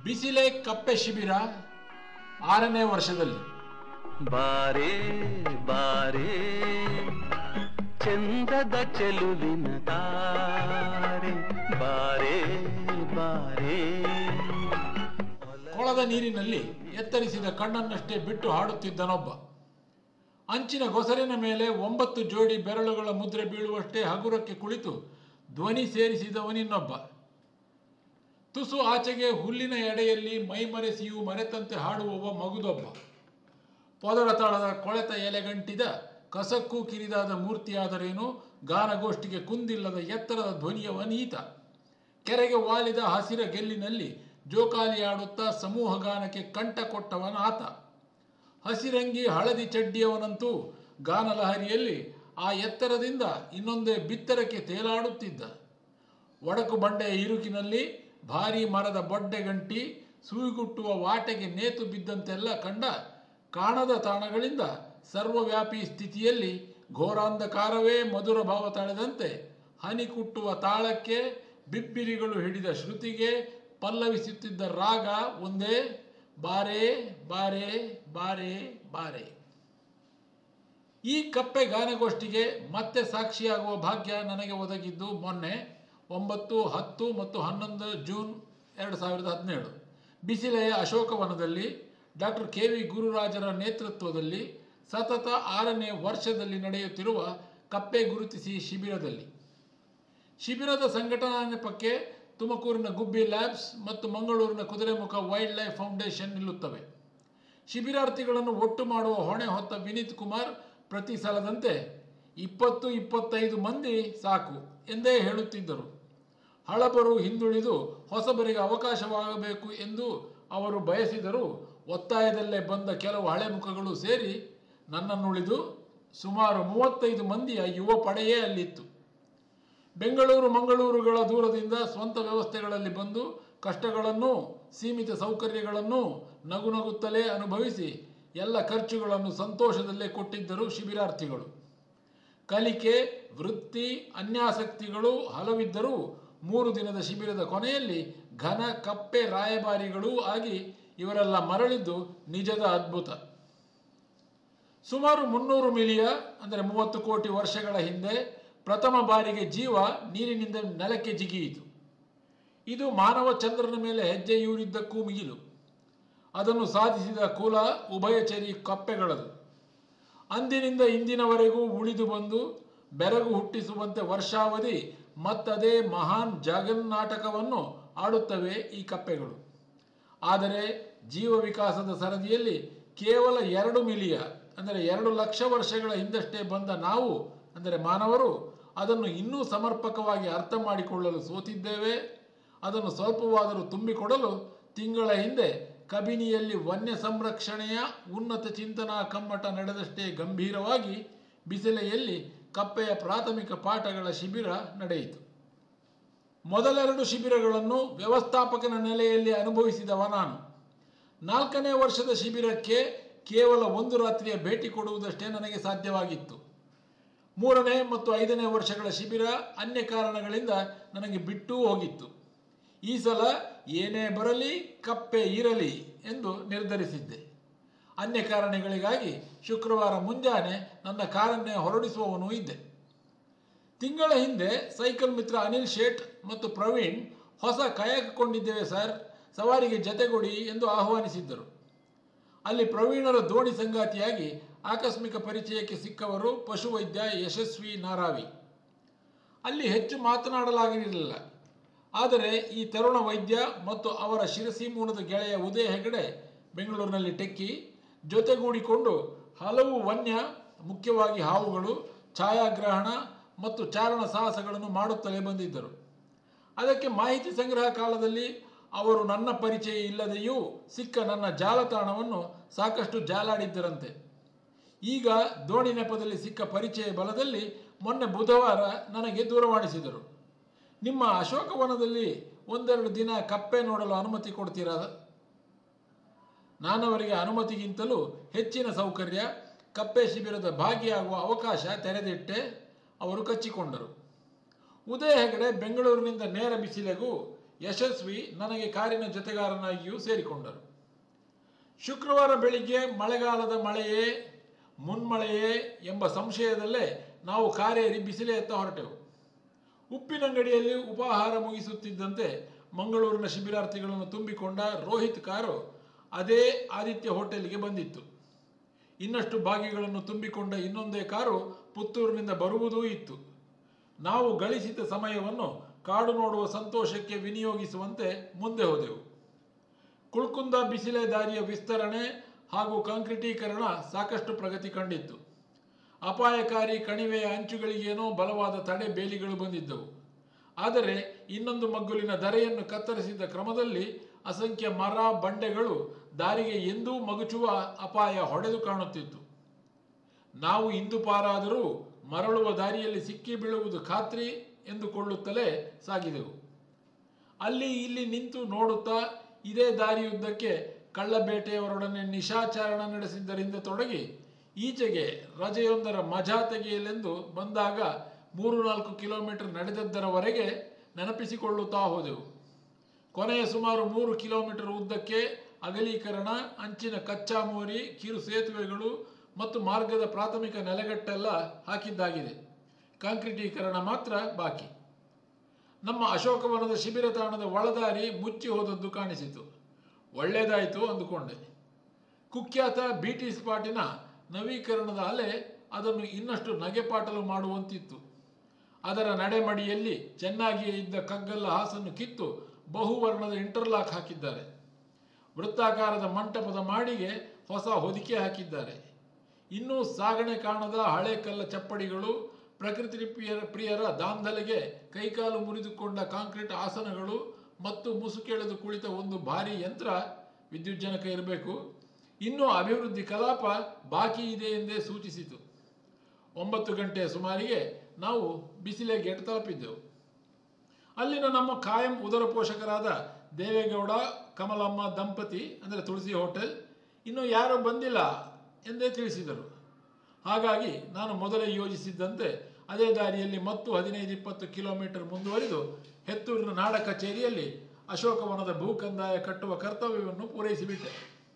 ಬಿಸಿಲೆ ಕಪ್ಪೆ ಶಿಬಿರ ಆರನೇ ವರ್ಷದಲ್ಲಿ ಬಾರೇ ಬಾರೇ ಚಂದದ ಚೆಲುವಿನ ತಾರೆ ಬಾರೇ ಬಾರೇ ಕೊಳದ ನೀರಿನಲ್ಲಿ ಎತ್ತರಿಸಿದ ಕಣ್ಣನ್ನಷ್ಟೇ ಬಿಟ್ಟು ಹಾಡುತ್ತಿದ್ದನೊಬ್ಬ ಅಂಚಿನ ಗೊಸರಿನ ಮೇಲೆ ಒಂಬತ್ತು ಜೋಡಿ ಬೆರಳುಗಳ ಮುದ್ರೆ ಬೀಳುವಷ್ಟೇ ಹಗುರಕ್ಕೆ ಕುಳಿತು ಧ್ವನಿ ಸೇರಿಸಿದವನಿನ್ನೊಬ್ಬ ತುಸು ಆಚೆಗೆ ಹುಲ್ಲಿನ ಎಡೆಯಲ್ಲಿ ಮೈಮರೆಸಿಯೂ ಮರೆತಂತೆ ಹಾಡುವವ ಮಗುದೊಬ್ಬ ಪೊದರ ತಾಳದ ಕೊಳೆತ ಎಲೆಗಂಟಿದ ಕಸಕ್ಕೂ ಕಿರಿದಾದ ಮೂರ್ತಿಯಾದರೇನು ಗಾನಗೋಷ್ಠಿಗೆ ಕುಂದಿಲ್ಲದ ಎತ್ತರದ ಧ್ವನಿಯವನೀತ ಕೆರೆಗೆ ವಾಲಿದ ಹಸಿರ ಗೆಲ್ಲಿನಲ್ಲಿ ಜೋಕಾಲಿಯಾಡುತ್ತಾ ಸಮೂಹ ಗಾನಕ್ಕೆ ಕಂಠ ಕೊಟ್ಟವನಾತ ಹಸಿರಂಗಿ ಹಳದಿ ಚಡ್ಡಿಯವನಂತೂ ಗಾನಲಹರಿಯಲ್ಲಿ ಆ ಎತ್ತರದಿಂದ ಇನ್ನೊಂದೇ ಬಿತ್ತರಕ್ಕೆ ತೇಲಾಡುತ್ತಿದ್ದ ಒಡಕು ಬಂಡೆಯ ಇರುಕಿನಲ್ಲಿ ಭಾರೀ ಮರದ ಬೊಡ್ಡೆಗಂಟಿ ಸೂಯಿಗುಟ್ಟುವ ವಾಟೆಗೆ ನೇತು ಬಿದ್ದಂತೆಲ್ಲ ಕಂಡ ಕಾಣದ ತಾಣಗಳಿಂದ ಸರ್ವವ್ಯಾಪಿ ಸ್ಥಿತಿಯಲ್ಲಿ ಘೋರಾಂಧಕಾರವೇ ಮಧುರ ಭಾವ ತಳೆದಂತೆ ಹನಿ ಕುಟ್ಟುವ ತಾಳಕ್ಕೆ ಬಿಬ್ಬಿರಿಗಳು ಹಿಡಿದ ಶ್ರುತಿಗೆ ಪಲ್ಲವಿಸುತ್ತಿದ್ದ ರಾಗ ಒಂದೇ ಬಾರೆ ಬಾರೆ ಬಾರೆ ಬಾರೆ ಈ ಕಪ್ಪೆ ಗಾನಗೋಷ್ಠಿಗೆ ಮತ್ತೆ ಸಾಕ್ಷಿಯಾಗುವ ಭಾಗ್ಯ ನನಗೆ ಒದಗಿದ್ದು ಮೊನ್ನೆ ಒಂಬತ್ತು ಹತ್ತು ಮತ್ತು ಹನ್ನೊಂದು ಜೂನ್ ಎರಡು ಸಾವಿರದ ಹದಿನೇಳು ಬಿಸಿಲೆಯ ಅಶೋಕವನದಲ್ಲಿ ಡಾಕ್ಟರ್ ಕೆ ವಿ ಗುರುರಾಜರ ನೇತೃತ್ವದಲ್ಲಿ ಸತತ ಆರನೇ ವರ್ಷದಲ್ಲಿ ನಡೆಯುತ್ತಿರುವ ಕಪ್ಪೆ ಗುರುತಿಸಿ ಶಿಬಿರದಲ್ಲಿ ಶಿಬಿರದ ಸಂಘಟನಾ ನೆಪಕ್ಕೆ ತುಮಕೂರಿನ ಗುಬ್ಬಿ ಲ್ಯಾಬ್ಸ್ ಮತ್ತು ಮಂಗಳೂರಿನ ಕುದುರೆಮುಖ ವೈಲ್ಡ್ ಲೈಫ್ ಫೌಂಡೇಶನ್ ನಿಲ್ಲುತ್ತವೆ ಶಿಬಿರಾರ್ಥಿಗಳನ್ನು ಒಟ್ಟು ಮಾಡುವ ಹೊಣೆ ಹೊತ್ತ ವಿನೀತ್ ಕುಮಾರ್ ಪ್ರತಿ ಸಲದಂತೆ ಇಪ್ಪತ್ತು ಇಪ್ಪತ್ತೈದು ಮಂದಿ ಸಾಕು ಎಂದೇ ಹೇಳುತ್ತಿದ್ದರು ಹಳಬರು ಹಿಂದುಳಿದು ಹೊಸಬರಿಗೆ ಅವಕಾಶವಾಗಬೇಕು ಎಂದು ಅವರು ಬಯಸಿದರು ಒತ್ತಾಯದಲ್ಲೇ ಬಂದ ಕೆಲವು ಹಳೆ ಮುಖಗಳು ಸೇರಿ ನನ್ನನ್ನುಳಿದು ಸುಮಾರು ಮೂವತ್ತೈದು ಮಂದಿಯ ಯುವ ಪಡೆಯೇ ಅಲ್ಲಿತ್ತು ಬೆಂಗಳೂರು ಮಂಗಳೂರುಗಳ ದೂರದಿಂದ ಸ್ವಂತ ವ್ಯವಸ್ಥೆಗಳಲ್ಲಿ ಬಂದು ಕಷ್ಟಗಳನ್ನು ಸೀಮಿತ ಸೌಕರ್ಯಗಳನ್ನು ನಗು ನಗುತ್ತಲೇ ಅನುಭವಿಸಿ ಎಲ್ಲ ಖರ್ಚುಗಳನ್ನು ಸಂತೋಷದಲ್ಲೇ ಕೊಟ್ಟಿದ್ದರು ಶಿಬಿರಾರ್ಥಿಗಳು ಕಲಿಕೆ ವೃತ್ತಿ ಅನ್ಯಾಸಕ್ತಿಗಳು ಹಲವಿದ್ದರೂ ಮೂರು ದಿನದ ಶಿಬಿರದ ಕೊನೆಯಲ್ಲಿ ಘನ ಕಪ್ಪೆ ರಾಯಭಾರಿಗಳೂ ಆಗಿ ಇವರೆಲ್ಲ ಮರಳಿದ್ದು ನಿಜದ ಅದ್ಭುತ ಸುಮಾರು ಮುನ್ನೂರು ಮಿಲಿಯ ಅಂದರೆ ಮೂವತ್ತು ಕೋಟಿ ವರ್ಷಗಳ ಹಿಂದೆ ಪ್ರಥಮ ಬಾರಿಗೆ ಜೀವ ನೀರಿನಿಂದ ನೆಲಕ್ಕೆ ಜಿಗಿಯಿತು ಇದು ಮಾನವ ಚಂದ್ರನ ಮೇಲೆ ಹೆಜ್ಜೆಯೂರಿದ್ದಕ್ಕೂ ಮಿಗಿಲು ಅದನ್ನು ಸಾಧಿಸಿದ ಕುಲ ಉಭಯಚರಿ ಕಪ್ಪೆಗಳದು ಅಂದಿನಿಂದ ಇಂದಿನವರೆಗೂ ಉಳಿದು ಬಂದು ಬೆರಗು ಹುಟ್ಟಿಸುವಂತೆ ವರ್ಷಾವಧಿ ಮತ್ತದೇ ಮಹಾನ್ ಜಗನ್ನಾಟಕವನ್ನು ಆಡುತ್ತವೆ ಈ ಕಪ್ಪೆಗಳು ಆದರೆ ಜೀವ ವಿಕಾಸದ ಸರದಿಯಲ್ಲಿ ಕೇವಲ ಎರಡು ಮಿಲಿಯ ಅಂದರೆ ಎರಡು ಲಕ್ಷ ವರ್ಷಗಳ ಹಿಂದಷ್ಟೇ ಬಂದ ನಾವು ಅಂದರೆ ಮಾನವರು ಅದನ್ನು ಇನ್ನೂ ಸಮರ್ಪಕವಾಗಿ ಅರ್ಥ ಮಾಡಿಕೊಳ್ಳಲು ಸೋತಿದ್ದೇವೆ ಅದನ್ನು ಸ್ವಲ್ಪವಾದರೂ ತುಂಬಿಕೊಡಲು ತಿಂಗಳ ಹಿಂದೆ ಕಬಿನಿಯಲ್ಲಿ ವನ್ಯ ಸಂರಕ್ಷಣೆಯ ಉನ್ನತ ಚಿಂತನಾ ಕಮ್ಮಟ ನಡೆದಷ್ಟೇ ಗಂಭೀರವಾಗಿ ಬಿಸಿಲೆಯಲ್ಲಿ ಕಪ್ಪೆಯ ಪ್ರಾಥಮಿಕ ಪಾಠಗಳ ಶಿಬಿರ ನಡೆಯಿತು ಮೊದಲೆರಡು ಶಿಬಿರಗಳನ್ನು ವ್ಯವಸ್ಥಾಪಕನ ನೆಲೆಯಲ್ಲಿ ಅನುಭವಿಸಿದವ ನಾನು ನಾಲ್ಕನೇ ವರ್ಷದ ಶಿಬಿರಕ್ಕೆ ಕೇವಲ ಒಂದು ರಾತ್ರಿಯ ಭೇಟಿ ಕೊಡುವುದಷ್ಟೇ ನನಗೆ ಸಾಧ್ಯವಾಗಿತ್ತು ಮೂರನೇ ಮತ್ತು ಐದನೇ ವರ್ಷಗಳ ಶಿಬಿರ ಅನ್ಯ ಕಾರಣಗಳಿಂದ ನನಗೆ ಬಿಟ್ಟೂ ಹೋಗಿತ್ತು ಈ ಸಲ ಏನೇ ಬರಲಿ ಕಪ್ಪೆ ಇರಲಿ ಎಂದು ನಿರ್ಧರಿಸಿದ್ದೆ ಅನ್ಯ ಕಾರಣಗಳಿಗಾಗಿ ಶುಕ್ರವಾರ ಮುಂಜಾನೆ ನನ್ನ ಕಾರನ್ನೇ ಹೊರಡಿಸುವವನೂ ಇದ್ದೆ ತಿಂಗಳ ಹಿಂದೆ ಸೈಕಲ್ ಮಿತ್ರ ಅನಿಲ್ ಶೇಟ್ ಮತ್ತು ಪ್ರವೀಣ್ ಹೊಸ ಕಯಾಕ್ ಕೊಂಡಿದ್ದೇವೆ ಸರ್ ಸವಾರಿಗೆ ಜತೆಗೊಡಿ ಎಂದು ಆಹ್ವಾನಿಸಿದ್ದರು ಅಲ್ಲಿ ಪ್ರವೀಣರ ದೋಣಿ ಸಂಗಾತಿಯಾಗಿ ಆಕಸ್ಮಿಕ ಪರಿಚಯಕ್ಕೆ ಸಿಕ್ಕವರು ಪಶುವೈದ್ಯ ಯಶಸ್ವಿ ನಾರಾವಿ ಅಲ್ಲಿ ಹೆಚ್ಚು ಮಾತನಾಡಲಾಗಿರಲಿಲ್ಲ ಆದರೆ ಈ ತರುಣ ವೈದ್ಯ ಮತ್ತು ಅವರ ಶಿರಸಿ ಮೂಲದ ಗೆಳೆಯ ಉದಯ ಹೆಗಡೆ ಬೆಂಗಳೂರಿನಲ್ಲಿ ಟೆಕ್ಕಿ ಜೊತೆಗೂಡಿಕೊಂಡು ಹಲವು ವನ್ಯ ಮುಖ್ಯವಾಗಿ ಹಾವುಗಳು ಛಾಯಾಗ್ರಹಣ ಮತ್ತು ಚಾರಣ ಸಾಹಸಗಳನ್ನು ಮಾಡುತ್ತಲೇ ಬಂದಿದ್ದರು ಅದಕ್ಕೆ ಮಾಹಿತಿ ಸಂಗ್ರಹ ಕಾಲದಲ್ಲಿ ಅವರು ನನ್ನ ಪರಿಚಯ ಇಲ್ಲದೆಯೂ ಸಿಕ್ಕ ನನ್ನ ಜಾಲತಾಣವನ್ನು ಸಾಕಷ್ಟು ಜಾಲಾಡಿದ್ದರಂತೆ ಈಗ ದೋಣಿ ನೆಪದಲ್ಲಿ ಸಿಕ್ಕ ಪರಿಚಯ ಬಲದಲ್ಲಿ ಮೊನ್ನೆ ಬುಧವಾರ ನನಗೆ ದೂರವಾಣಿಸಿದರು ನಿಮ್ಮ ಅಶೋಕವನದಲ್ಲಿ ಒಂದೆರಡು ದಿನ ಕಪ್ಪೆ ನೋಡಲು ಅನುಮತಿ ಕೊಡ್ತೀರಾ ನಾನವರಿಗೆ ಅನುಮತಿಗಿಂತಲೂ ಹೆಚ್ಚಿನ ಸೌಕರ್ಯ ಕಪ್ಪೆ ಶಿಬಿರದ ಭಾಗಿಯಾಗುವ ಅವಕಾಶ ತೆರೆದಿಟ್ಟೆ ಅವರು ಕಚ್ಚಿಕೊಂಡರು ಉದಯ ಹೆಗಡೆ ಬೆಂಗಳೂರಿನಿಂದ ನೇರ ಬಿಸಿಲೆಗೂ ಯಶಸ್ವಿ ನನಗೆ ಕಾರಿನ ಜೊತೆಗಾರನಾಗಿಯೂ ಸೇರಿಕೊಂಡರು ಶುಕ್ರವಾರ ಬೆಳಿಗ್ಗೆ ಮಳೆಗಾಲದ ಮಳೆಯೇ ಮುನ್ಮಳೆಯೇ ಎಂಬ ಸಂಶಯದಲ್ಲೇ ನಾವು ಕಾರೇರಿ ಬಿಸಿಲೆತ್ತ ಹೊರಟೆವು ಉಪ್ಪಿನಂಗಡಿಯಲ್ಲಿ ಉಪಾಹಾರ ಮುಗಿಸುತ್ತಿದ್ದಂತೆ ಮಂಗಳೂರಿನ ಶಿಬಿರಾರ್ಥಿಗಳನ್ನು ತುಂಬಿಕೊಂಡ ರೋಹಿತ್ ಕಾರು ಅದೇ ಆದಿತ್ಯ ಹೋಟೆಲ್ಗೆ ಬಂದಿತ್ತು ಇನ್ನಷ್ಟು ಭಾಗಿಗಳನ್ನು ತುಂಬಿಕೊಂಡ ಇನ್ನೊಂದೇ ಕಾರು ಪುತ್ತೂರಿನಿಂದ ಬರುವುದೂ ಇತ್ತು ನಾವು ಗಳಿಸಿದ ಸಮಯವನ್ನು ಕಾಡು ನೋಡುವ ಸಂತೋಷಕ್ಕೆ ವಿನಿಯೋಗಿಸುವಂತೆ ಮುಂದೆ ಹೋದೆವು ಕುಳ್ಕುಂದ ಬಿಸಿಲೆ ದಾರಿಯ ವಿಸ್ತರಣೆ ಹಾಗೂ ಕಾಂಕ್ರೀಟೀಕರಣ ಸಾಕಷ್ಟು ಪ್ರಗತಿ ಕಂಡಿತ್ತು ಅಪಾಯಕಾರಿ ಕಣಿವೆಯ ಅಂಚುಗಳಿಗೇನೋ ಬಲವಾದ ತಡೆ ಬೇಲಿಗಳು ಬಂದಿದ್ದವು ಆದರೆ ಇನ್ನೊಂದು ಮಗ್ಗುಲಿನ ಧರೆಯನ್ನು ಕತ್ತರಿಸಿದ ಕ್ರಮದಲ್ಲಿ ಅಸಂಖ್ಯ ಮರ ಬಂಡೆಗಳು ದಾರಿಗೆ ಎಂದೂ ಮಗುಚುವ ಅಪಾಯ ಹೊಡೆದು ಕಾಣುತ್ತಿತ್ತು ನಾವು ಇಂದು ಪಾರಾದರೂ ಮರಳುವ ದಾರಿಯಲ್ಲಿ ಸಿಕ್ಕಿ ಬೀಳುವುದು ಖಾತ್ರಿ ಎಂದುಕೊಳ್ಳುತ್ತಲೇ ಸಾಗಿದೆವು ಅಲ್ಲಿ ಇಲ್ಲಿ ನಿಂತು ನೋಡುತ್ತಾ ಇದೇ ದಾರಿಯುದ್ದಕ್ಕೆ ಕಳ್ಳಬೇಟೆಯವರೊಡನೆ ನಿಶಾಚರಣ ನಡೆಸಿದ್ದರಿಂದ ತೊಡಗಿ ಈಚೆಗೆ ರಜೆಯೊಂದರ ಮಜಾ ತೆಗೆಯಲೆಂದು ಬಂದಾಗ ಮೂರು ನಾಲ್ಕು ಕಿಲೋಮೀಟರ್ ನಡೆದದ್ದರವರೆಗೆ ನೆನಪಿಸಿಕೊಳ್ಳುತ್ತಾ ಹೋದೆವು ಕೊನೆಯ ಸುಮಾರು ಮೂರು ಕಿಲೋಮೀಟರ್ ಉದ್ದಕ್ಕೆ ಅಗಲೀಕರಣ ಅಂಚಿನ ಕಚ್ಚಾ ಮೋರಿ ಕಿರು ಸೇತುವೆಗಳು ಮತ್ತು ಮಾರ್ಗದ ಪ್ರಾಥಮಿಕ ನೆಲೆಗಟ್ಟೆಲ್ಲ ಹಾಕಿದ್ದಾಗಿದೆ ಕಾಂಕ್ರೀಟೀಕರಣ ಮಾತ್ರ ಬಾಕಿ ನಮ್ಮ ಅಶೋಕವನದ ಶಿಬಿರ ತಾಣದ ಒಳದಾರಿ ಮುಚ್ಚಿ ಹೋದದ್ದು ಕಾಣಿಸಿತು ಒಳ್ಳೆಯದಾಯಿತು ಅಂದುಕೊಂಡೆ ಕುಖ್ಯಾತ ಬಿಟಿ ಸ್ಪಾಟಿನ ನವೀಕರಣದ ಅಲೆ ಅದನ್ನು ಇನ್ನಷ್ಟು ನಗೆಪಾಟಲು ಮಾಡುವಂತಿತ್ತು ಅದರ ನಡೆಮಡಿಯಲ್ಲಿ ಚೆನ್ನಾಗಿಯೇ ಇದ್ದ ಕಗ್ಗಲ್ಲ ಹಾಸನ್ನು ಕಿತ್ತು ಬಹುವರ್ಣದ ಇಂಟರ್ಲಾಕ್ ಹಾಕಿದ್ದಾರೆ ವೃತ್ತಾಕಾರದ ಮಂಟಪದ ಮಾಡಿಗೆ ಹೊಸ ಹೊದಿಕೆ ಹಾಕಿದ್ದಾರೆ ಇನ್ನೂ ಸಾಗಣೆ ಕಾಣದ ಹಳೆ ಕಲ್ಲ ಚಪ್ಪಡಿಗಳು ಪ್ರಕೃತಿ ಪ್ರಿಯರ ಪ್ರಿಯರ ದಾಂಧಲೆಗೆ ಕೈಕಾಲು ಮುರಿದುಕೊಂಡ ಕಾಂಕ್ರೀಟ್ ಆಸನಗಳು ಮತ್ತು ಮುಸುಕೆಳೆದು ಕುಳಿತ ಒಂದು ಭಾರಿ ಯಂತ್ರ ವಿದ್ಯುಜ್ಜನಕ ಇರಬೇಕು ಇನ್ನೂ ಅಭಿವೃದ್ಧಿ ಕಲಾಪ ಬಾಕಿ ಇದೆ ಎಂದೇ ಸೂಚಿಸಿತು ಒಂಬತ್ತು ಗಂಟೆಯ ಸುಮಾರಿಗೆ ನಾವು ಬಿಸಿಲೆ ಗೇಟ್ ತಲುಪಿದ್ದೆವು ಅಲ್ಲಿನ ನಮ್ಮ ಕಾಯಂ ಉದರ ಪೋಷಕರಾದ ದೇವೇಗೌಡ ಕಮಲಮ್ಮ ದಂಪತಿ ಅಂದರೆ ತುಳಸಿ ಹೋಟೆಲ್ ಇನ್ನೂ ಯಾರೂ ಬಂದಿಲ್ಲ ಎಂದೇ ತಿಳಿಸಿದರು ಹಾಗಾಗಿ ನಾನು ಮೊದಲೇ ಯೋಜಿಸಿದ್ದಂತೆ ಅದೇ ದಾರಿಯಲ್ಲಿ ಮತ್ತು ಹದಿನೈದು ಇಪ್ಪತ್ತು ಕಿಲೋಮೀಟರ್ ಮುಂದುವರಿದು ಹೆತ್ತೂರಿನ ನಾಡ ಕಚೇರಿಯಲ್ಲಿ ಅಶೋಕವನದ ಭೂಕಂದಾಯ ಕಟ್ಟುವ ಕರ್ತವ್ಯವನ್ನು ಪೂರೈಸಿಬಿಟ್ಟೆ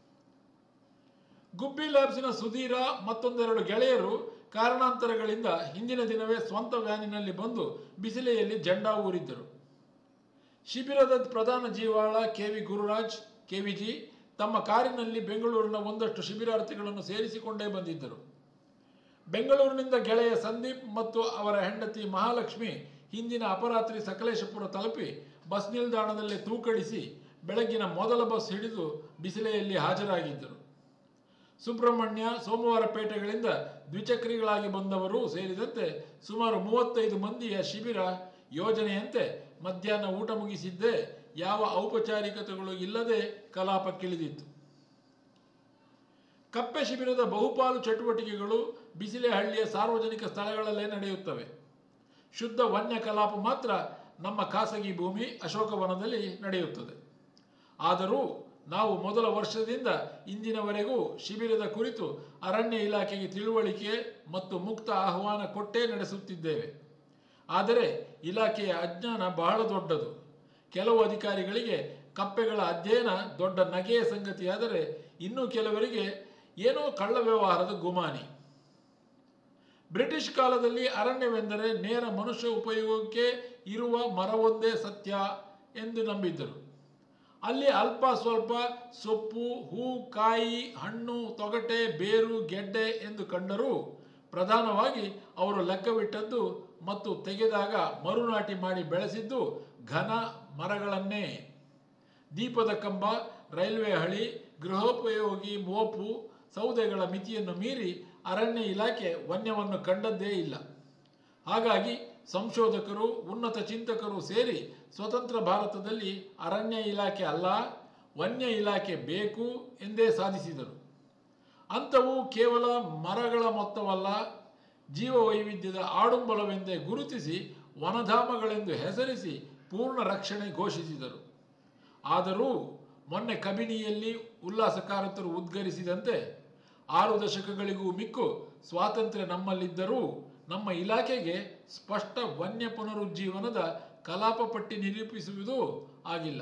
ಗುಬ್ಬಿ ಲ್ಯಾಬ್ಸಿನ ಸುಧೀರ ಮತ್ತೊಂದೆರಡು ಗೆಳೆಯರು ಕಾರಣಾಂತರಗಳಿಂದ ಹಿಂದಿನ ದಿನವೇ ಸ್ವಂತ ವ್ಯಾನಿನಲ್ಲಿ ಬಂದು ಬಿಸಿಲೆಯಲ್ಲಿ ಜೆಂಡಾ ಊರಿದ್ದರು ಶಿಬಿರದ ಪ್ರಧಾನ ಜೀವಾಳ ಕೆ ವಿ ಗುರುರಾಜ್ ಕೆವಿಜಿ ತಮ್ಮ ಕಾರಿನಲ್ಲಿ ಬೆಂಗಳೂರಿನ ಒಂದಷ್ಟು ಶಿಬಿರಾರ್ಥಿಗಳನ್ನು ಸೇರಿಸಿಕೊಂಡೇ ಬಂದಿದ್ದರು ಬೆಂಗಳೂರಿನಿಂದ ಗೆಳೆಯ ಸಂದೀಪ್ ಮತ್ತು ಅವರ ಹೆಂಡತಿ ಮಹಾಲಕ್ಷ್ಮಿ ಹಿಂದಿನ ಅಪರಾತ್ರಿ ಸಕಲೇಶಪುರ ತಲುಪಿ ಬಸ್ ನಿಲ್ದಾಣದಲ್ಲಿ ತೂಕಡಿಸಿ ಬೆಳಗ್ಗಿನ ಮೊದಲ ಬಸ್ ಹಿಡಿದು ಬಿಸಿಲೆಯಲ್ಲಿ ಹಾಜರಾಗಿದ್ದರು ಸುಬ್ರಹ್ಮಣ್ಯ ಸೋಮವಾರಪೇಟೆಗಳಿಂದ ದ್ವಿಚಕ್ರಿಗಳಾಗಿ ಬಂದವರು ಸೇರಿದಂತೆ ಸುಮಾರು ಮೂವತ್ತೈದು ಮಂದಿಯ ಶಿಬಿರ ಯೋಜನೆಯಂತೆ ಮಧ್ಯಾಹ್ನ ಊಟ ಮುಗಿಸಿದ್ದೇ ಯಾವ ಔಪಚಾರಿಕತೆಗಳು ಇಲ್ಲದೆ ಕಲಾಪಕ್ಕಿಳಿದಿತ್ತು ಕಪ್ಪೆ ಶಿಬಿರದ ಬಹುಪಾಲು ಚಟುವಟಿಕೆಗಳು ಬಿಸಿಲೆಹಳ್ಳಿಯ ಸಾರ್ವಜನಿಕ ಸ್ಥಳಗಳಲ್ಲೇ ನಡೆಯುತ್ತವೆ ಶುದ್ಧ ವನ್ಯ ಕಲಾಪ ಮಾತ್ರ ನಮ್ಮ ಖಾಸಗಿ ಭೂಮಿ ಅಶೋಕವನದಲ್ಲಿ ನಡೆಯುತ್ತದೆ ಆದರೂ ನಾವು ಮೊದಲ ವರ್ಷದಿಂದ ಇಂದಿನವರೆಗೂ ಶಿಬಿರದ ಕುರಿತು ಅರಣ್ಯ ಇಲಾಖೆಗೆ ತಿಳುವಳಿಕೆ ಮತ್ತು ಮುಕ್ತ ಆಹ್ವಾನ ಕೊಟ್ಟೇ ನಡೆಸುತ್ತಿದ್ದೇವೆ ಆದರೆ ಇಲಾಖೆಯ ಅಜ್ಞಾನ ಬಹಳ ದೊಡ್ಡದು ಕೆಲವು ಅಧಿಕಾರಿಗಳಿಗೆ ಕಪ್ಪೆಗಳ ಅಧ್ಯಯನ ದೊಡ್ಡ ನಗೆಯ ಸಂಗತಿಯಾದರೆ ಇನ್ನು ಕೆಲವರಿಗೆ ಏನೋ ಕಳ್ಳ ವ್ಯವಹಾರದ ಗುಮಾನಿ ಬ್ರಿಟಿಷ್ ಕಾಲದಲ್ಲಿ ಅರಣ್ಯವೆಂದರೆ ನೇರ ಮನುಷ್ಯ ಉಪಯೋಗಕ್ಕೆ ಇರುವ ಮರವೊಂದೇ ಸತ್ಯ ಎಂದು ನಂಬಿದ್ದರು ಅಲ್ಲಿ ಅಲ್ಪ ಸ್ವಲ್ಪ ಸೊಪ್ಪು ಹೂ ಕಾಯಿ ಹಣ್ಣು ತೊಗಟೆ ಬೇರು ಗೆಡ್ಡೆ ಎಂದು ಕಂಡರೂ ಪ್ರಧಾನವಾಗಿ ಅವರು ಲೆಕ್ಕವಿಟ್ಟದ್ದು ಮತ್ತು ತೆಗೆದಾಗ ಮರುನಾಟಿ ಮಾಡಿ ಬೆಳೆಸಿದ್ದು ಘನ ಮರಗಳನ್ನೇ ದೀಪದ ಕಂಬ ರೈಲ್ವೆ ಹಳಿ ಗೃಹೋಪಯೋಗಿ ಮೋಪು ಸೌದೆಗಳ ಮಿತಿಯನ್ನು ಮೀರಿ ಅರಣ್ಯ ಇಲಾಖೆ ವನ್ಯವನ್ನು ಕಂಡದ್ದೇ ಇಲ್ಲ ಹಾಗಾಗಿ ಸಂಶೋಧಕರು ಉನ್ನತ ಚಿಂತಕರು ಸೇರಿ ಸ್ವತಂತ್ರ ಭಾರತದಲ್ಲಿ ಅರಣ್ಯ ಇಲಾಖೆ ಅಲ್ಲ ವನ್ಯ ಇಲಾಖೆ ಬೇಕು ಎಂದೇ ಸಾಧಿಸಿದರು ಅಂಥವು ಕೇವಲ ಮರಗಳ ಮೊತ್ತವಲ್ಲ ಜೀವ ವೈವಿಧ್ಯದ ಆಡುಂಬಲವೆಂದೇ ಗುರುತಿಸಿ ವನಧಾಮಗಳೆಂದು ಹೆಸರಿಸಿ ಪೂರ್ಣ ರಕ್ಷಣೆ ಘೋಷಿಸಿದರು ಆದರೂ ಮೊನ್ನೆ ಕಬಿನಿಯಲ್ಲಿ ಉಲ್ಲಾಸಕಾರತರು ಉದ್ಗರಿಸಿದಂತೆ ಆರು ದಶಕಗಳಿಗೂ ಮಿಕ್ಕು ಸ್ವಾತಂತ್ರ್ಯ ನಮ್ಮಲ್ಲಿದ್ದರೂ ನಮ್ಮ ಇಲಾಖೆಗೆ ಸ್ಪಷ್ಟ ವನ್ಯ ಪುನರುಜ್ಜೀವನದ ಕಲಾಪ ಪಟ್ಟಿ ನಿರೂಪಿಸುವುದು ಆಗಿಲ್ಲ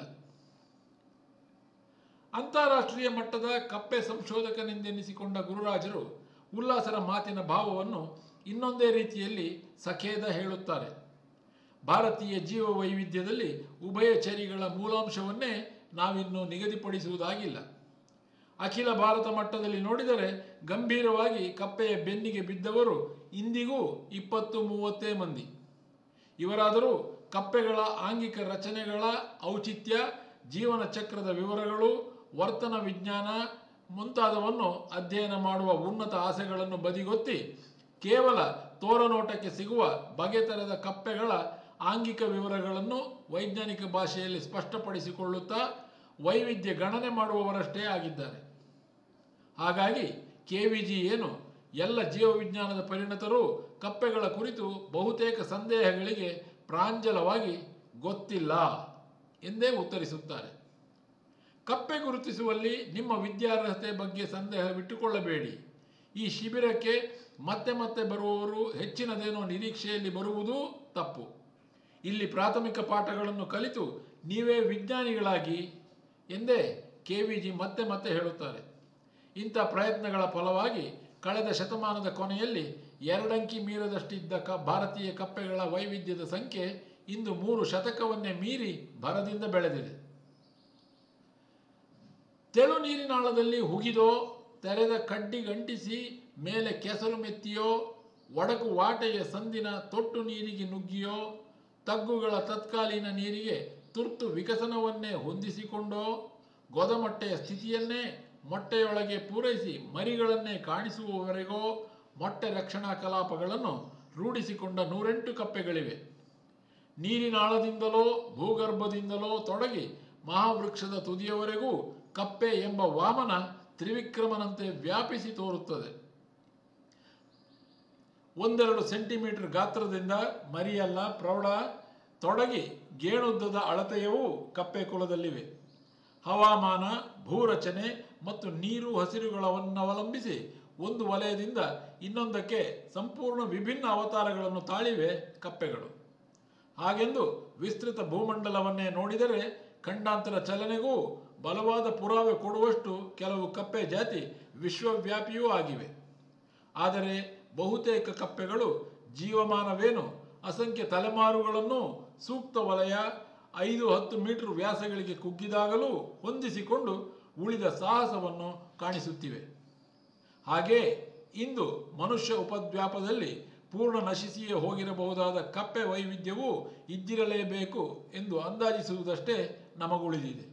ಅಂತಾರಾಷ್ಟ್ರೀಯ ಮಟ್ಟದ ಕಪ್ಪೆ ಸಂಶೋಧಕನೆಂದೆನಿಸಿಕೊಂಡ ಗುರುರಾಜರು ಉಲ್ಲಾಸರ ಮಾತಿನ ಭಾವವನ್ನು ಇನ್ನೊಂದೇ ರೀತಿಯಲ್ಲಿ ಸಖೇದ ಹೇಳುತ್ತಾರೆ ಭಾರತೀಯ ಜೀವ ವೈವಿಧ್ಯದಲ್ಲಿ ಉಭಯಚರಿಗಳ ಮೂಲಾಂಶವನ್ನೇ ನಾವಿನ್ನು ನಿಗದಿಪಡಿಸುವುದಾಗಿಲ್ಲ ಅಖಿಲ ಭಾರತ ಮಟ್ಟದಲ್ಲಿ ನೋಡಿದರೆ ಗಂಭೀರವಾಗಿ ಕಪ್ಪೆಯ ಬೆನ್ನಿಗೆ ಬಿದ್ದವರು ಇಂದಿಗೂ ಇಪ್ಪತ್ತು ಮೂವತ್ತೇ ಮಂದಿ ಇವರಾದರೂ ಕಪ್ಪೆಗಳ ಆಂಗಿಕ ರಚನೆಗಳ ಔಚಿತ್ಯ ಜೀವನ ಚಕ್ರದ ವಿವರಗಳು ವರ್ತನ ವಿಜ್ಞಾನ ಮುಂತಾದವನ್ನು ಅಧ್ಯಯನ ಮಾಡುವ ಉನ್ನತ ಆಸೆಗಳನ್ನು ಬದಿಗೊತ್ತಿ ಕೇವಲ ತೋರನೋಟಕ್ಕೆ ಸಿಗುವ ಬಗೆತರದ ಕಪ್ಪೆಗಳ ಆಂಗಿಕ ವಿವರಗಳನ್ನು ವೈಜ್ಞಾನಿಕ ಭಾಷೆಯಲ್ಲಿ ಸ್ಪಷ್ಟಪಡಿಸಿಕೊಳ್ಳುತ್ತಾ ವೈವಿಧ್ಯ ಗಣನೆ ಮಾಡುವವರಷ್ಟೇ ಆಗಿದ್ದಾರೆ ಹಾಗಾಗಿ ಕೆ ವಿ ಜಿ ಏನು ಎಲ್ಲ ಜೀವವಿಜ್ಞಾನದ ಪರಿಣತರು ಕಪ್ಪೆಗಳ ಕುರಿತು ಬಹುತೇಕ ಸಂದೇಹಗಳಿಗೆ ಪ್ರಾಂಜಲವಾಗಿ ಗೊತ್ತಿಲ್ಲ ಎಂದೇ ಉತ್ತರಿಸುತ್ತಾರೆ ಕಪ್ಪೆ ಗುರುತಿಸುವಲ್ಲಿ ನಿಮ್ಮ ವಿದ್ಯಾರ್ಹತೆ ಬಗ್ಗೆ ಸಂದೇಹವಿಟ್ಟುಕೊಳ್ಳಬೇಡಿ ಈ ಶಿಬಿರಕ್ಕೆ ಮತ್ತೆ ಮತ್ತೆ ಬರುವವರು ಹೆಚ್ಚಿನದೇನೋ ನಿರೀಕ್ಷೆಯಲ್ಲಿ ಬರುವುದೂ ತಪ್ಪು ಇಲ್ಲಿ ಪ್ರಾಥಮಿಕ ಪಾಠಗಳನ್ನು ಕಲಿತು ನೀವೇ ವಿಜ್ಞಾನಿಗಳಾಗಿ ಎಂದೇ ಕೆ ವಿ ಜಿ ಮತ್ತೆ ಮತ್ತೆ ಹೇಳುತ್ತಾರೆ ಇಂಥ ಪ್ರಯತ್ನಗಳ ಫಲವಾಗಿ ಕಳೆದ ಶತಮಾನದ ಕೊನೆಯಲ್ಲಿ ಎರಡಂಕಿ ಮೀರದಷ್ಟಿದ್ದ ಕ ಭಾರತೀಯ ಕಪ್ಪೆಗಳ ವೈವಿಧ್ಯದ ಸಂಖ್ಯೆ ಇಂದು ಮೂರು ಶತಕವನ್ನೇ ಮೀರಿ ಭರದಿಂದ ಬೆಳೆದಿದೆ ತೆಳು ನೀರಿನಾಳದಲ್ಲಿ ಹುಗಿದೋ ತೆರೆದ ಕಡ್ಡಿ ಗಂಟಿಸಿ ಮೇಲೆ ಕೆಸರು ಮೆತ್ತಿಯೋ ಒಡಕು ವಾಟೆಯ ಸಂದಿನ ತೊಟ್ಟು ನೀರಿಗೆ ನುಗ್ಗಿಯೋ ತಗ್ಗುಗಳ ತತ್ಕಾಲೀನ ನೀರಿಗೆ ತುರ್ತು ವಿಕಸನವನ್ನೇ ಹೊಂದಿಸಿಕೊಂಡೋ ಗೊದಮೊಟ್ಟೆಯ ಸ್ಥಿತಿಯನ್ನೇ ಮೊಟ್ಟೆಯೊಳಗೆ ಪೂರೈಸಿ ಮರಿಗಳನ್ನೇ ಕಾಣಿಸುವವರೆಗೋ ಮೊಟ್ಟೆ ರಕ್ಷಣಾ ಕಲಾಪಗಳನ್ನು ರೂಢಿಸಿಕೊಂಡ ನೂರೆಂಟು ಕಪ್ಪೆಗಳಿವೆ ನೀರಿನಾಳದಿಂದಲೋ ಭೂಗರ್ಭದಿಂದಲೋ ತೊಡಗಿ ಮಹಾವೃಕ್ಷದ ತುದಿಯವರೆಗೂ ಕಪ್ಪೆ ಎಂಬ ವಾಮನ ತ್ರಿವಿಕ್ರಮನಂತೆ ವ್ಯಾಪಿಸಿ ತೋರುತ್ತದೆ ಒಂದೆರಡು ಸೆಂಟಿಮೀಟರ್ ಗಾತ್ರದಿಂದ ಮರಿಯಲ್ಲ ಪ್ರೌಢ ತೊಡಗಿ ಗೇಣುದ್ದದ ಅಳತೆಯವೂ ಕಪ್ಪೆ ಕುಲದಲ್ಲಿವೆ ಹವಾಮಾನ ಭೂರಚನೆ ಮತ್ತು ನೀರು ಹಸಿರುಗಳವನ್ನವಲಂಬಿಸಿ ಒಂದು ವಲಯದಿಂದ ಇನ್ನೊಂದಕ್ಕೆ ಸಂಪೂರ್ಣ ವಿಭಿನ್ನ ಅವತಾರಗಳನ್ನು ತಾಳಿವೆ ಕಪ್ಪೆಗಳು ಹಾಗೆಂದು ವಿಸ್ತೃತ ಭೂಮಂಡಲವನ್ನೇ ನೋಡಿದರೆ ಖಂಡಾಂತರ ಚಲನೆಗೂ ಬಲವಾದ ಪುರಾವೆ ಕೊಡುವಷ್ಟು ಕೆಲವು ಕಪ್ಪೆ ಜಾತಿ ವಿಶ್ವವ್ಯಾಪಿಯೂ ಆಗಿವೆ ಆದರೆ ಬಹುತೇಕ ಕಪ್ಪೆಗಳು ಜೀವಮಾನವೇನು ಅಸಂಖ್ಯ ತಲೆಮಾರುಗಳನ್ನು ಸೂಕ್ತ ವಲಯ ಐದು ಹತ್ತು ಮೀಟರ್ ವ್ಯಾಸಗಳಿಗೆ ಕುಗ್ಗಿದಾಗಲೂ ಹೊಂದಿಸಿಕೊಂಡು ಉಳಿದ ಸಾಹಸವನ್ನು ಕಾಣಿಸುತ್ತಿವೆ ಹಾಗೆ ಇಂದು ಮನುಷ್ಯ ಉಪದ್ವ್ಯಾಪದಲ್ಲಿ ಪೂರ್ಣ ನಶಿಸಿಯೇ ಹೋಗಿರಬಹುದಾದ ಕಪ್ಪೆ ವೈವಿಧ್ಯವೂ ಇದ್ದಿರಲೇಬೇಕು ಎಂದು ಅಂದಾಜಿಸುವುದಷ್ಟೇ ನಮಗುಳಿದಿದೆ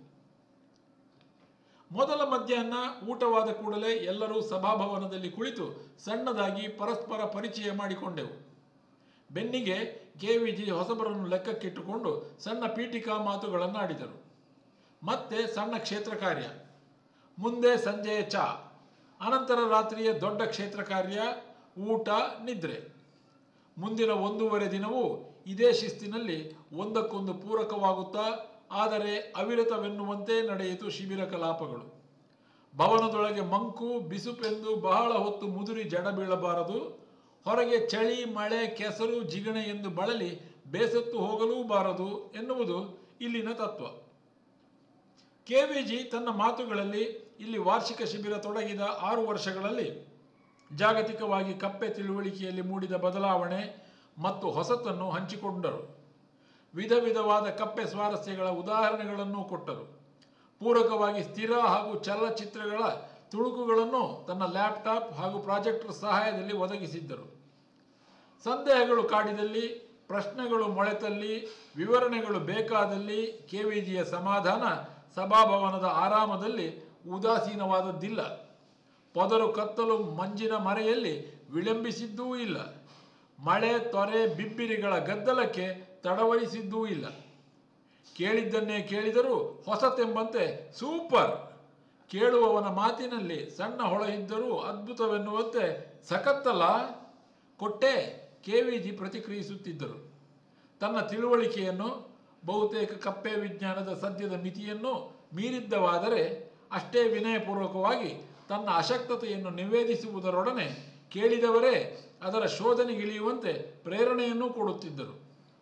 ಮೊದಲ ಮಧ್ಯಾಹ್ನ ಊಟವಾದ ಕೂಡಲೇ ಎಲ್ಲರೂ ಸಭಾಭವನದಲ್ಲಿ ಕುಳಿತು ಸಣ್ಣದಾಗಿ ಪರಸ್ಪರ ಪರಿಚಯ ಮಾಡಿಕೊಂಡೆವು ಬೆನ್ನಿಗೆ ಕೆವಿಜಿ ಹೊಸಬರನ್ನು ಲೆಕ್ಕಕ್ಕಿಟ್ಟುಕೊಂಡು ಸಣ್ಣ ಪೀಠಿಕಾ ಮಾತುಗಳನ್ನು ಆಡಿದರು ಮತ್ತೆ ಸಣ್ಣ ಕ್ಷೇತ್ರ ಕಾರ್ಯ ಮುಂದೆ ಸಂಜೆಯ ಚಾ ಅನಂತರ ರಾತ್ರಿಯ ದೊಡ್ಡ ಕ್ಷೇತ್ರ ಕಾರ್ಯ ಊಟ ನಿದ್ರೆ ಮುಂದಿನ ಒಂದೂವರೆ ದಿನವೂ ಇದೇ ಶಿಸ್ತಿನಲ್ಲಿ ಒಂದಕ್ಕೊಂದು ಪೂರಕವಾಗುತ್ತಾ ಆದರೆ ಅವಿರತವೆನ್ನುವಂತೆ ನಡೆಯಿತು ಶಿಬಿರ ಕಲಾಪಗಳು ಭವನದೊಳಗೆ ಮಂಕು ಬಿಸುಪೆಂದು ಬಹಳ ಹೊತ್ತು ಮುದುರಿ ಜಡ ಬೀಳಬಾರದು ಹೊರಗೆ ಚಳಿ ಮಳೆ ಕೆಸರು ಜಿಗಣೆ ಎಂದು ಬಳಲಿ ಬೇಸತ್ತು ಹೋಗಲೂ ಬಾರದು ಎನ್ನುವುದು ಇಲ್ಲಿನ ತತ್ವ ಕೆವಿಜಿ ತನ್ನ ಮಾತುಗಳಲ್ಲಿ ಇಲ್ಲಿ ವಾರ್ಷಿಕ ಶಿಬಿರ ತೊಡಗಿದ ಆರು ವರ್ಷಗಳಲ್ಲಿ ಜಾಗತಿಕವಾಗಿ ಕಪ್ಪೆ ತಿಳುವಳಿಕೆಯಲ್ಲಿ ಮೂಡಿದ ಬದಲಾವಣೆ ಮತ್ತು ಹೊಸತನ್ನು ಹಂಚಿಕೊಂಡರು ವಿಧ ವಿಧವಾದ ಕಪ್ಪೆ ಸ್ವಾರಸ್ಯಗಳ ಉದಾಹರಣೆಗಳನ್ನು ಕೊಟ್ಟರು ಪೂರಕವಾಗಿ ಸ್ಥಿರ ಹಾಗೂ ಚಲನಚಿತ್ರಗಳ ತುಣುಕುಗಳನ್ನು ತನ್ನ ಲ್ಯಾಪ್ಟಾಪ್ ಹಾಗೂ ಪ್ರಾಜೆಕ್ಟರ್ ಸಹಾಯದಲ್ಲಿ ಒದಗಿಸಿದ್ದರು ಸಂದೇಹಗಳು ಕಾಡಿದಲ್ಲಿ ಪ್ರಶ್ನೆಗಳು ಮೊಳೆತಲ್ಲಿ ವಿವರಣೆಗಳು ಬೇಕಾದಲ್ಲಿ ಕೆವಿಜಿಯ ಸಮಾಧಾನ ಸಭಾಭವನದ ಆರಾಮದಲ್ಲಿ ಉದಾಸೀನವಾದದ್ದಿಲ್ಲ ಪೊದರು ಕತ್ತಲು ಮಂಜಿನ ಮರೆಯಲ್ಲಿ ವಿಳಂಬಿಸಿದ್ದೂ ಇಲ್ಲ ಮಳೆ ತೊರೆ ಬಿಬ್ಬಿರಿಗಳ ಗದ್ದಲಕ್ಕೆ ತಡವರಿಸಿದ್ದೂ ಇಲ್ಲ ಕೇಳಿದ್ದನ್ನೇ ಕೇಳಿದರೂ ಹೊಸತೆಂಬಂತೆ ಸೂಪರ್ ಕೇಳುವವನ ಮಾತಿನಲ್ಲಿ ಸಣ್ಣ ಹೊಳ ಇದ್ದರೂ ಅದ್ಭುತವೆನ್ನುವಂತೆ ಸಖತ್ತಲ್ಲ ಕೊಟ್ಟೆ ಕೆವಿಜಿ ಪ್ರತಿಕ್ರಿಯಿಸುತ್ತಿದ್ದರು ತನ್ನ ತಿಳುವಳಿಕೆಯನ್ನು ಬಹುತೇಕ ಕಪ್ಪೆ ವಿಜ್ಞಾನದ ಸದ್ಯದ ಮಿತಿಯನ್ನು ಮೀರಿದ್ದವಾದರೆ ಅಷ್ಟೇ ವಿನಯಪೂರ್ವಕವಾಗಿ ತನ್ನ ಅಶಕ್ತತೆಯನ್ನು ನಿವೇದಿಸುವುದರೊಡನೆ ಕೇಳಿದವರೇ ಅದರ ಶೋಧನೆಗಿಳಿಯುವಂತೆ ಪ್ರೇರಣೆಯನ್ನೂ ಕೊಡುತ್ತಿದ್ದರು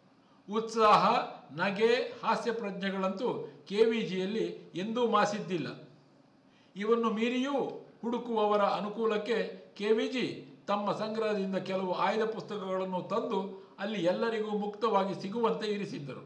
ಉತ್ಸಾಹ ನಗೆ ಹಾಸ್ಯ ಪ್ರಜ್ಞೆಗಳಂತೂ ಕೆವಿಜಿಯಲ್ಲಿ ಎಂದೂ ಮಾಸಿದ್ದಿಲ್ಲ ಇವನ್ನು ಮೀರಿಯೂ ಹುಡುಕುವವರ ಅನುಕೂಲಕ್ಕೆ ಕೆವಿಜಿ ತಮ್ಮ ಸಂಗ್ರಹದಿಂದ ಕೆಲವು ಆಯ್ದ ಪುಸ್ತಕಗಳನ್ನು ತಂದು ಅಲ್ಲಿ ಎಲ್ಲರಿಗೂ ಮುಕ್ತವಾಗಿ ಸಿಗುವಂತೆ ಇರಿಸಿದ್ದರು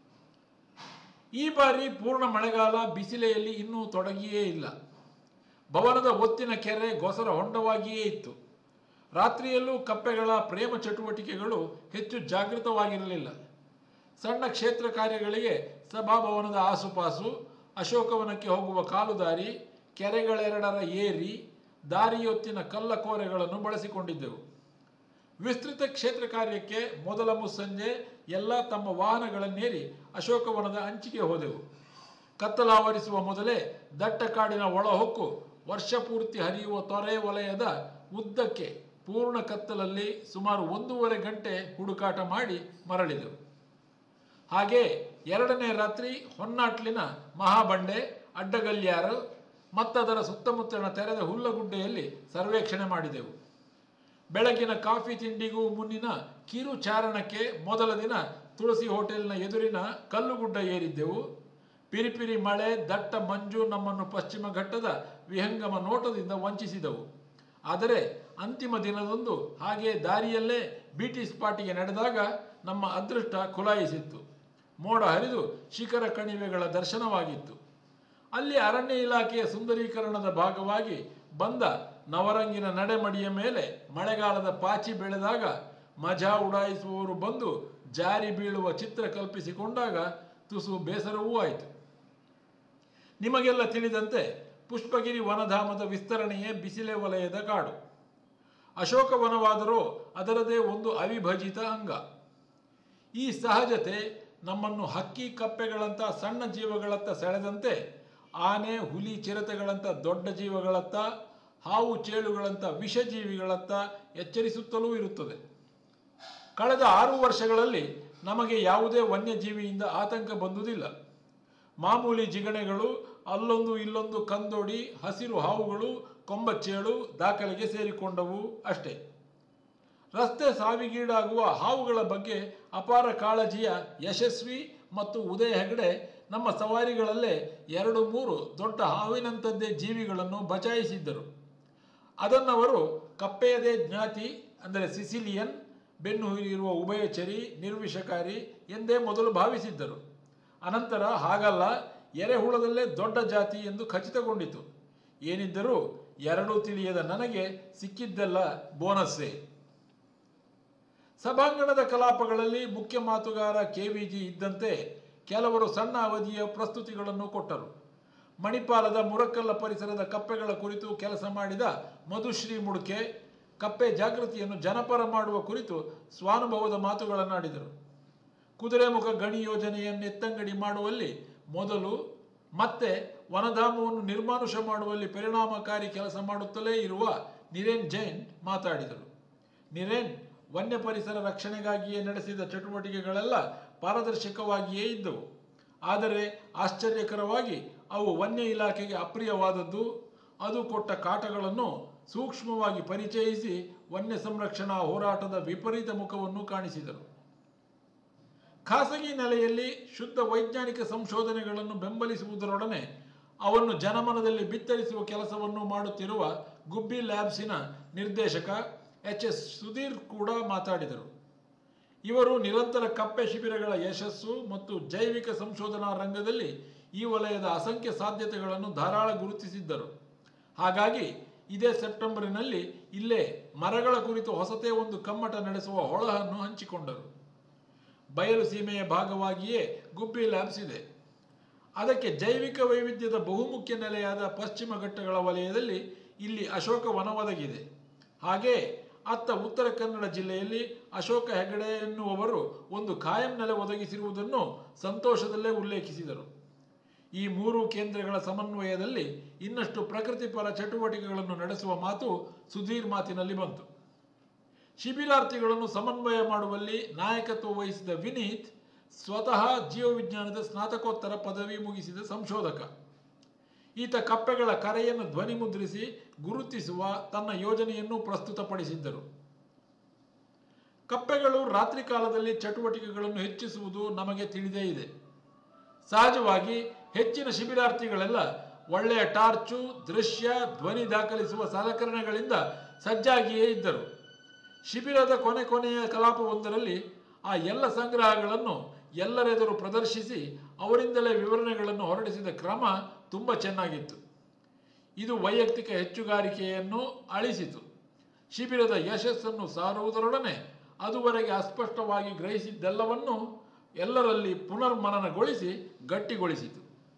ಈ ಬಾರಿ ಪೂರ್ಣ ಮಳೆಗಾಲ ಬಿಸಿಲೆಯಲ್ಲಿ ಇನ್ನೂ ತೊಡಗಿಯೇ ಇಲ್ಲ ಭವನದ ಒತ್ತಿನ ಕೆರೆ ಗೊಸರ ಹೊಂಡವಾಗಿಯೇ ಇತ್ತು ರಾತ್ರಿಯಲ್ಲೂ ಕಪ್ಪೆಗಳ ಪ್ರೇಮ ಚಟುವಟಿಕೆಗಳು ಹೆಚ್ಚು ಜಾಗೃತವಾಗಿರಲಿಲ್ಲ ಸಣ್ಣ ಕ್ಷೇತ್ರ ಕಾರ್ಯಗಳಿಗೆ ಸಭಾಭವನದ ಆಸುಪಾಸು ಅಶೋಕವನಕ್ಕೆ ಹೋಗುವ ಕಾಲುದಾರಿ ಕೆರೆಗಳೆರಡರ ಏರಿ ದಾರಿಯೊತ್ತಿನ ಕಲ್ಲ ಕೋರೆಗಳನ್ನು ಬಳಸಿಕೊಂಡಿದ್ದೆವು ವಿಸ್ತೃತ ಕ್ಷೇತ್ರ ಕಾರ್ಯಕ್ಕೆ ಮೊದಲ ಮುಸ್ಸಂಜೆ ಎಲ್ಲ ತಮ್ಮ ವಾಹನಗಳನ್ನೇರಿ ಅಶೋಕವನದ ಅಂಚಿಗೆ ಹೋದೆವು ಕತ್ತಲಾವರಿಸುವ ಮೊದಲೇ ದಟ್ಟ ಕಾಡಿನ ಒಳಹೊಕ್ಕು ವರ್ಷಪೂರ್ತಿ ಹರಿಯುವ ತೊರೆ ವಲಯದ ಉದ್ದಕ್ಕೆ ಪೂರ್ಣ ಕತ್ತಲಲ್ಲಿ ಸುಮಾರು ಒಂದೂವರೆ ಗಂಟೆ ಹುಡುಕಾಟ ಮಾಡಿ ಮರಳಿದೆವು ಹಾಗೆ ಎರಡನೇ ರಾತ್ರಿ ಹೊನ್ನಾಟ್ಲಿನ ಮಹಾಬಂಡೆ ಅಡ್ಡಗಲ್ಯಾರು ಮತ್ತದರ ಸುತ್ತಮುತ್ತಲಿನ ತೆರೆದ ಹುಲ್ಲಗುಡ್ಡೆಯಲ್ಲಿ ಸರ್ವೇಕ್ಷಣೆ ಮಾಡಿದೆವು ಬೆಳಗಿನ ಕಾಫಿ ತಿಂಡಿಗೂ ಮುನ್ನಿನ ಕಿರು ಚಾರಣಕ್ಕೆ ಮೊದಲ ದಿನ ತುಳಸಿ ಹೋಟೆಲ್ನ ಎದುರಿನ ಕಲ್ಲುಗುಡ್ಡ ಏರಿದ್ದೆವು ಪಿರಿಪಿರಿ ಮಳೆ ದಟ್ಟ ಮಂಜು ನಮ್ಮನ್ನು ಪಶ್ಚಿಮ ಘಟ್ಟದ ವಿಹಂಗಮ ನೋಟದಿಂದ ವಂಚಿಸಿದವು ಆದರೆ ಅಂತಿಮ ದಿನದಂದು ಹಾಗೆ ದಾರಿಯಲ್ಲೇ ಬಿಟಿ ಸ್ಪಾಟಿಗೆ ನಡೆದಾಗ ನಮ್ಮ ಅದೃಷ್ಟ ಖುಲಾಯಿಸಿತ್ತು ಮೋಡ ಹರಿದು ಶಿಖರ ಕಣಿವೆಗಳ ದರ್ಶನವಾಗಿತ್ತು ಅಲ್ಲಿ ಅರಣ್ಯ ಇಲಾಖೆಯ ಸುಂದರೀಕರಣದ ಭಾಗವಾಗಿ ಬಂದ ನವರಂಗಿನ ನಡೆಮಡಿಯ ಮೇಲೆ ಮಳೆಗಾಲದ ಪಾಚಿ ಬೆಳೆದಾಗ ಮಜಾ ಉಡಾಯಿಸುವವರು ಬಂದು ಜಾರಿ ಬೀಳುವ ಚಿತ್ರ ಕಲ್ಪಿಸಿಕೊಂಡಾಗ ತುಸು ಬೇಸರವೂ ಆಯಿತು ನಿಮಗೆಲ್ಲ ತಿಳಿದಂತೆ ಪುಷ್ಪಗಿರಿ ವನಧಾಮದ ವಿಸ್ತರಣೆಯೇ ಬಿಸಿಲೆ ವಲಯದ ಕಾಡು ಅಶೋಕ ವನವಾದರೂ ಅದರದೇ ಒಂದು ಅವಿಭಜಿತ ಅಂಗ ಈ ಸಹಜತೆ ನಮ್ಮನ್ನು ಹಕ್ಕಿ ಕಪ್ಪೆಗಳಂಥ ಸಣ್ಣ ಜೀವಗಳತ್ತ ಸೆಳೆದಂತೆ ಆನೆ ಹುಲಿ ಚಿರತೆಗಳಂಥ ದೊಡ್ಡ ಜೀವಗಳತ್ತ ಹಾವು ಚೇಳುಗಳಂಥ ವಿಷಜೀವಿಗಳತ್ತ ಎಚ್ಚರಿಸುತ್ತಲೂ ಇರುತ್ತದೆ ಕಳೆದ ಆರು ವರ್ಷಗಳಲ್ಲಿ ನಮಗೆ ಯಾವುದೇ ವನ್ಯಜೀವಿಯಿಂದ ಆತಂಕ ಬಂದುದಿಲ್ಲ ಮಾಮೂಲಿ ಜಿಗಣೆಗಳು ಅಲ್ಲೊಂದು ಇಲ್ಲೊಂದು ಕಂದೋಡಿ ಹಸಿರು ಹಾವುಗಳು ಕೊಂಬಚ್ಚೇಳು ದಾಖಲೆಗೆ ಸೇರಿಕೊಂಡವು ಅಷ್ಟೇ ರಸ್ತೆ ಸಾವಿಗೀಡಾಗುವ ಹಾವುಗಳ ಬಗ್ಗೆ ಅಪಾರ ಕಾಳಜಿಯ ಯಶಸ್ವಿ ಮತ್ತು ಉದಯ ಹೆಗಡೆ ನಮ್ಮ ಸವಾರಿಗಳಲ್ಲೇ ಎರಡು ಮೂರು ದೊಡ್ಡ ಹಾವಿನಂಥದ್ದೇ ಜೀವಿಗಳನ್ನು ಬಚಾಯಿಸಿದ್ದರು ಅದನ್ನವರು ಕಪ್ಪೆಯದೇ ಜ್ಞಾತಿ ಅಂದರೆ ಸಿಸಿಲಿಯನ್ ಬೆನ್ನು ಇರುವ ಉಭಯಚರಿ ನಿರ್ವಿಷಕಾರಿ ಎಂದೇ ಮೊದಲು ಭಾವಿಸಿದ್ದರು ಅನಂತರ ಹಾಗಲ್ಲ ಎರೆಹುಳದಲ್ಲೇ ದೊಡ್ಡ ಜಾತಿ ಎಂದು ಖಚಿತಗೊಂಡಿತು ಏನಿದ್ದರೂ ಎರಡೂ ತಿಳಿಯದ ನನಗೆ ಸಿಕ್ಕಿದ್ದೆಲ್ಲ ಬೋನಸ್ಸೇ ಸಭಾಂಗಣದ ಕಲಾಪಗಳಲ್ಲಿ ಮುಖ್ಯ ಮಾತುಗಾರ ಕೆವಿಜಿ ಇದ್ದಂತೆ ಕೆಲವರು ಸಣ್ಣ ಅವಧಿಯ ಪ್ರಸ್ತುತಿಗಳನ್ನು ಕೊಟ್ಟರು ಮಣಿಪಾಲದ ಮುರಕಲ್ಲ ಪರಿಸರದ ಕಪ್ಪೆಗಳ ಕುರಿತು ಕೆಲಸ ಮಾಡಿದ ಮಧುಶ್ರೀ ಮುಡ್ಕೆ ಕಪ್ಪೆ ಜಾಗೃತಿಯನ್ನು ಜನಪರ ಮಾಡುವ ಕುರಿತು ಸ್ವಾನುಭವದ ಮಾತುಗಳನ್ನಾಡಿದರು ಕುದುರೆಮುಖ ಗಣಿ ಯೋಜನೆಯನ್ನೆತ್ತಂಗಡಿ ಮಾಡುವಲ್ಲಿ ಮೊದಲು ಮತ್ತೆ ವನಧಾಮವನ್ನು ನಿರ್ಮಾನುಷ ಮಾಡುವಲ್ಲಿ ಪರಿಣಾಮಕಾರಿ ಕೆಲಸ ಮಾಡುತ್ತಲೇ ಇರುವ ನಿರೇನ್ ಜೈನ್ ಮಾತಾಡಿದರು ನಿರೇನ್ ವನ್ಯ ಪರಿಸರ ರಕ್ಷಣೆಗಾಗಿಯೇ ನಡೆಸಿದ ಚಟುವಟಿಕೆಗಳೆಲ್ಲ ಪಾರದರ್ಶಕವಾಗಿಯೇ ಇದ್ದವು ಆದರೆ ಆಶ್ಚರ್ಯಕರವಾಗಿ ಅವು ವನ್ಯ ಇಲಾಖೆಗೆ ಅಪ್ರಿಯವಾದದ್ದು ಅದು ಕೊಟ್ಟ ಕಾಟಗಳನ್ನು ಸೂಕ್ಷ್ಮವಾಗಿ ಪರಿಚಯಿಸಿ ವನ್ಯ ಸಂರಕ್ಷಣಾ ಹೋರಾಟದ ವಿಪರೀತ ಮುಖವನ್ನು ಕಾಣಿಸಿದರು ಖಾಸಗಿ ನೆಲೆಯಲ್ಲಿ ಶುದ್ಧ ವೈಜ್ಞಾನಿಕ ಸಂಶೋಧನೆಗಳನ್ನು ಬೆಂಬಲಿಸುವುದರೊಡನೆ ಅವನ್ನು ಜನಮನದಲ್ಲಿ ಬಿತ್ತರಿಸುವ ಕೆಲಸವನ್ನು ಮಾಡುತ್ತಿರುವ ಗುಬ್ಬಿ ಲ್ಯಾಬ್ಸಿನ ನಿರ್ದೇಶಕ ಎಚ್ ಎಸ್ ಸುಧೀರ್ ಕೂಡ ಮಾತಾಡಿದರು ಇವರು ನಿರಂತರ ಕಪ್ಪೆ ಶಿಬಿರಗಳ ಯಶಸ್ಸು ಮತ್ತು ಜೈವಿಕ ಸಂಶೋಧನಾ ರಂಗದಲ್ಲಿ ಈ ವಲಯದ ಅಸಂಖ್ಯ ಸಾಧ್ಯತೆಗಳನ್ನು ಧಾರಾಳ ಗುರುತಿಸಿದ್ದರು ಹಾಗಾಗಿ ಇದೇ ಸೆಪ್ಟೆಂಬರಿನಲ್ಲಿ ಇಲ್ಲೇ ಮರಗಳ ಕುರಿತು ಹೊಸತೇ ಒಂದು ಕಮ್ಮಟ ನಡೆಸುವ ಹೊಳಹನ್ನು ಹಂಚಿಕೊಂಡರು ಬಯಲು ಸೀಮೆಯ ಭಾಗವಾಗಿಯೇ ಗುಬ್ಬಿ ಲ್ಯಾಬ್ಸ್ ಇದೆ ಅದಕ್ಕೆ ಜೈವಿಕ ವೈವಿಧ್ಯದ ಬಹುಮುಖ್ಯ ನೆಲೆಯಾದ ಪಶ್ಚಿಮ ಘಟ್ಟಗಳ ವಲಯದಲ್ಲಿ ಇಲ್ಲಿ ಅಶೋಕ ವನ ಒದಗಿದೆ ಹಾಗೆ ಅತ್ತ ಉತ್ತರ ಕನ್ನಡ ಜಿಲ್ಲೆಯಲ್ಲಿ ಅಶೋಕ ಹೆಗಡೆ ಎನ್ನುವವರು ಒಂದು ಖಾಯಂ ನೆಲೆ ಒದಗಿಸಿರುವುದನ್ನು ಸಂತೋಷದಲ್ಲೇ ಉಲ್ಲೇಖಿಸಿದರು ಈ ಮೂರು ಕೇಂದ್ರಗಳ ಸಮನ್ವಯದಲ್ಲಿ ಇನ್ನಷ್ಟು ಪ್ರಕೃತಿಪರ ಚಟುವಟಿಕೆಗಳನ್ನು ನಡೆಸುವ ಮಾತು ಸುಧೀರ್ ಮಾತಿನಲ್ಲಿ ಬಂತು ಶಿಬಿರಾರ್ಥಿಗಳನ್ನು ಸಮನ್ವಯ ಮಾಡುವಲ್ಲಿ ನಾಯಕತ್ವ ವಹಿಸಿದ ವಿನೀತ್ ಸ್ವತಃ ಜೀವವಿಜ್ಞಾನದ ಸ್ನಾತಕೋತ್ತರ ಪದವಿ ಮುಗಿಸಿದ ಸಂಶೋಧಕ ಈತ ಕಪ್ಪೆಗಳ ಕರೆಯನ್ನು ಧ್ವನಿಮುದ್ರಿಸಿ ಗುರುತಿಸುವ ತನ್ನ ಯೋಜನೆಯನ್ನು ಪ್ರಸ್ತುತಪಡಿಸಿದ್ದರು ಕಪ್ಪೆಗಳು ರಾತ್ರಿ ಕಾಲದಲ್ಲಿ ಚಟುವಟಿಕೆಗಳನ್ನು ಹೆಚ್ಚಿಸುವುದು ನಮಗೆ ತಿಳಿದೇ ಇದೆ ಸಹಜವಾಗಿ ಹೆಚ್ಚಿನ ಶಿಬಿರಾರ್ಥಿಗಳೆಲ್ಲ ಒಳ್ಳೆಯ ಟಾರ್ಚು ದೃಶ್ಯ ಧ್ವನಿ ದಾಖಲಿಸುವ ಸಲಕರಣೆಗಳಿಂದ ಸಜ್ಜಾಗಿಯೇ ಇದ್ದರು ಶಿಬಿರದ ಕೊನೆ ಕೊನೆಯ ಕಲಾಪವೊಂದರಲ್ಲಿ ಆ ಎಲ್ಲ ಸಂಗ್ರಹಗಳನ್ನು ಎಲ್ಲರೆದುರು ಪ್ರದರ್ಶಿಸಿ ಅವರಿಂದಲೇ ವಿವರಣೆಗಳನ್ನು ಹೊರಡಿಸಿದ ಕ್ರಮ ತುಂಬ ಚೆನ್ನಾಗಿತ್ತು ಇದು ವೈಯಕ್ತಿಕ ಹೆಚ್ಚುಗಾರಿಕೆಯನ್ನು ಅಳಿಸಿತು ಶಿಬಿರದ ಯಶಸ್ಸನ್ನು ಸಾರುವುದರೊಡನೆ ಅದುವರೆಗೆ ಅಸ್ಪಷ್ಟವಾಗಿ ಗ್ರಹಿಸಿದ್ದೆಲ್ಲವನ್ನು ಎಲ್ಲರಲ್ಲಿ ಪುನರ್ಮನನಗೊಳಿಸಿ ಗಟ್ಟಿಗೊಳಿಸಿತು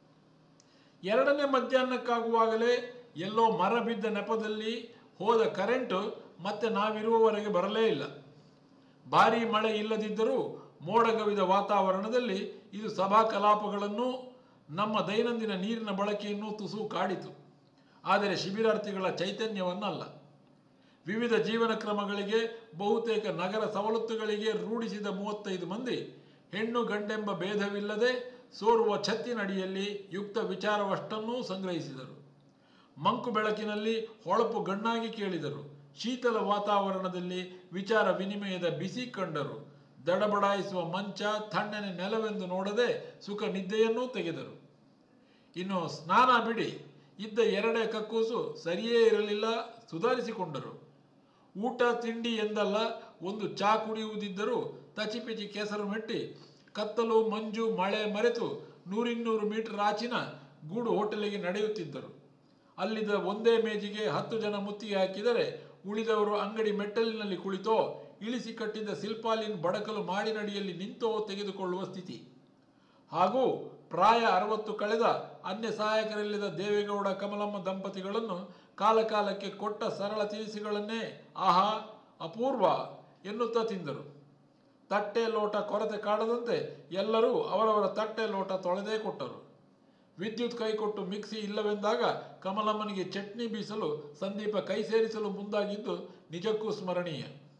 ಎರಡನೇ ಮಧ್ಯಾಹ್ನಕ್ಕಾಗುವಾಗಲೇ ಎಲ್ಲೋ ಮರ ಬಿದ್ದ ನೆಪದಲ್ಲಿ ಹೋದ ಕರೆಂಟು ಮತ್ತೆ ನಾವಿರುವವರೆಗೆ ಬರಲೇ ಇಲ್ಲ ಭಾರೀ ಮಳೆ ಇಲ್ಲದಿದ್ದರೂ ಮೋಡಗವಿದ ವಾತಾವರಣದಲ್ಲಿ ಇದು ಸಭಾ ಕಲಾಪಗಳನ್ನು ನಮ್ಮ ದೈನಂದಿನ ನೀರಿನ ಬಳಕೆಯನ್ನು ತುಸು ಕಾಡಿತು ಆದರೆ ಶಿಬಿರಾರ್ಥಿಗಳ ಚೈತನ್ಯವನ್ನಲ್ಲ ವಿವಿಧ ಜೀವನ ಕ್ರಮಗಳಿಗೆ ಬಹುತೇಕ ನಗರ ಸವಲತ್ತುಗಳಿಗೆ ರೂಢಿಸಿದ ಮೂವತ್ತೈದು ಮಂದಿ ಹೆಣ್ಣು ಗಂಡೆಂಬ ಭೇದವಿಲ್ಲದೆ ಸೋರುವ ಛತ್ತಿನಡಿಯಲ್ಲಿ ಯುಕ್ತ ವಿಚಾರವಷ್ಟನ್ನೂ ಸಂಗ್ರಹಿಸಿದರು ಮಂಕು ಬೆಳಕಿನಲ್ಲಿ ಹೊಳಪು ಗಣ್ಣಾಗಿ ಕೇಳಿದರು ಶೀತಲ ವಾತಾವರಣದಲ್ಲಿ ವಿಚಾರ ವಿನಿಮಯದ ಬಿಸಿ ಕಂಡರು ದಡಬಡಾಯಿಸುವ ಮಂಚ ತಣ್ಣನೆ ನೆಲವೆಂದು ನೋಡದೆ ಸುಖ ನಿದ್ದೆಯನ್ನೂ ತೆಗೆದರು ಇನ್ನು ಸ್ನಾನ ಬಿಡಿ ಇದ್ದ ಎರಡೇ ಕಕ್ಕೂಸು ಸರಿಯೇ ಇರಲಿಲ್ಲ ಸುಧಾರಿಸಿಕೊಂಡರು ಊಟ ತಿಂಡಿ ಎಂದಲ್ಲ ಒಂದು ಚಾ ಕುಡಿಯುವುದಿದ್ದರೂ ತಚಿಪಿಚಿ ಕೆಸರು ಮೆಟ್ಟಿ ಕತ್ತಲು ಮಂಜು ಮಳೆ ಮರೆತು ನೂರಿನ್ನೂರು ಮೀಟರ್ ಆಚಿನ ಗೂಡು ಹೋಟೆಲಿಗೆ ನಡೆಯುತ್ತಿದ್ದರು ಅಲ್ಲಿದ್ದ ಒಂದೇ ಮೇಜಿಗೆ ಹತ್ತು ಜನ ಮುತ್ತಿಗೆ ಹಾಕಿದರೆ ಉಳಿದವರು ಅಂಗಡಿ ಮೆಟ್ಟಲಿನಲ್ಲಿ ಕುಳಿತೋ ಇಳಿಸಿ ಕಟ್ಟಿದ್ದ ಸಿಲ್ಪಾಲಿನ್ ಬಡಕಲು ಮಾಡಿನಡಿಯಲ್ಲಿ ನಿಂತೋ ತೆಗೆದುಕೊಳ್ಳುವ ಸ್ಥಿತಿ ಹಾಗೂ ಪ್ರಾಯ ಅರವತ್ತು ಕಳೆದ ಅನ್ಯ ಸಹಾಯಕರಿಲ್ಲದ ದೇವೇಗೌಡ ಕಮಲಮ್ಮ ದಂಪತಿಗಳನ್ನು ಕಾಲಕಾಲಕ್ಕೆ ಕೊಟ್ಟ ಸರಳ ತಿನಿಸುಗಳನ್ನೇ ಆಹಾ ಅಪೂರ್ವ ಎನ್ನುತ್ತಾ ತಿಂದರು ತಟ್ಟೆ ಲೋಟ ಕೊರತೆ ಕಾಡದಂತೆ ಎಲ್ಲರೂ ಅವರವರ ತಟ್ಟೆ ಲೋಟ ತೊಳೆದೇ ಕೊಟ್ಟರು ವಿದ್ಯುತ್ ಕೈಕೊಟ್ಟು ಮಿಕ್ಸಿ ಇಲ್ಲವೆಂದಾಗ ಕಮಲಮ್ಮನಿಗೆ ಚಟ್ನಿ ಬೀಸಲು ಸಂದೀಪ ಕೈ ಸೇರಿಸಲು ಮುಂದಾಗಿದ್ದು ನಿಜಕ್ಕೂ ಸ್ಮರಣೀಯ